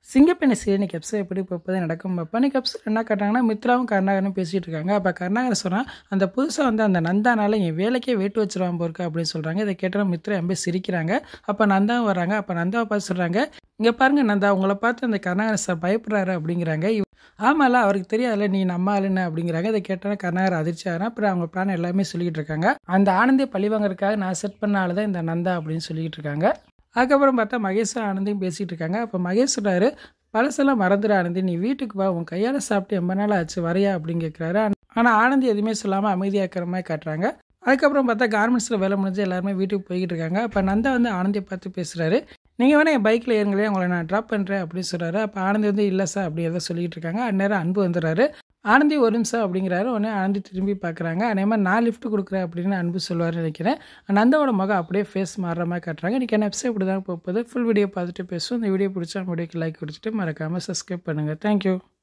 சிங்கப்பெண்ணை serial cups எப்படி போப்பதே நடக்கும் பார்ப்பா நீ கப்ஸ் என்ன காட்டாங்கன்னா மித்ராவும் கருணாகரனும் பேசிகிட்டு இருக்காங்க அப்போ கருணாகரன் சொன்னால் அந்த புதுசாக வந்து அந்த நந்தானால என் வேலைக்கே வேட்டு வச்சிருவான் போருக்கு அப்படின்னு சொல்கிறாங்க இதை கேட்டால் மித்ரா எம்பே சிரிக்கிறாங்க அப்போ நந்தாவும் வராங்க அப்போ நந்தாவை பார்த்து சொல்கிறாங்க இங்கே பாருங்க நந்தா உங்களை பார்த்து அந்த கருணாகரன் சார் பயப்படுறாரு அப்படிங்கிறாங்க இவ- ஆமால அவருக்கு தெரியாதுல்ல நீ நம்ம ஆளுன்னு அப்படிங்கிறாங்க இதை கேட்டால் கருணாகர் அதிர்ச்சி ஆகிறா அப்புறம் அவங்க பிளான் எல்லாமே சொல்லிக்கிட்டு இருக்காங்க அந்த ஆனந்தி பழி வாங்குறதுக்காக நான் செட் பண்ண ஆள் தான் இந்த நந்தா அப்படின்னு சொல்லிக்கிட்டு இருக்காங்க அதுக்கப்புறம் பார்த்தா மகேஷும் ஆனந்தியும் பேசிகிட்டு இருக்காங்க அப்போ மகேஷ் சொல்கிறாரு பழசெல்லாம் மறந்துடு ஆனந்தி நீ வீட்டுக்கு வா உன் கையால் சாப்பிட்டு எண்பது நாள் ஆச்சு வரையா அப்படின்னு கேட்குறாரு ஆனால் ஆனந்தி எதுவுமே சொல்லாமல் அமைதியாக இருக்கிற மாதிரி காட்டுறாங்க அதுக்கப்புறம் பார்த்தா கார்மெண்ட்ஸில் வேலை முடிஞ்சு எல்லாருமே வீட்டுக்கு போய்கிட்டு இருக்காங்க அப்போ நந்தா வந்து ஆனந்தியை பார்த்து பேசுகிறாரு நீங்கள் வேணால் என் பைக்கில் ஏறுங்களே உங்களை நான் ட்ராப் பண்ணுறேன் அப்படின்னு சொல்கிறாரு அப்போ ஆனந்தி வந்து இல்லை சார் அப்படி எதாவது சொல்லிட்டு இருக்காங்க அந்நேரம் அன்பு வந்துடுறாரு ஆனந்தி ஒரு நிமிஷம் அப்படிங்கிறாரு உடனே ஆனந்தி திரும்பி பார்க்குறாங்க அதே மாதிரி நான் லிஃப்ட் கொடுக்குறேன் அப்படின்னு அன்பு சொல்லுவார்னு நினைக்கிறேன் நந்தாவோட முகம் அப்படியே ஃபேஸ் மாறுற மாதிரி காட்டுறாங்க இன்றைக்கி என்ன எபிசோட் இப்படி தான் போகுது ஃபுல் வீடியோ பார்த்துட்டு பேசுவோம் இந்த வீடியோ பிடிச்சா வீடியோக்கு லைக் கொடுத்துட்டு மறக்காமல் சப்ஸ்கிரைப் பண்ணுங்கள் தேங்க்யூ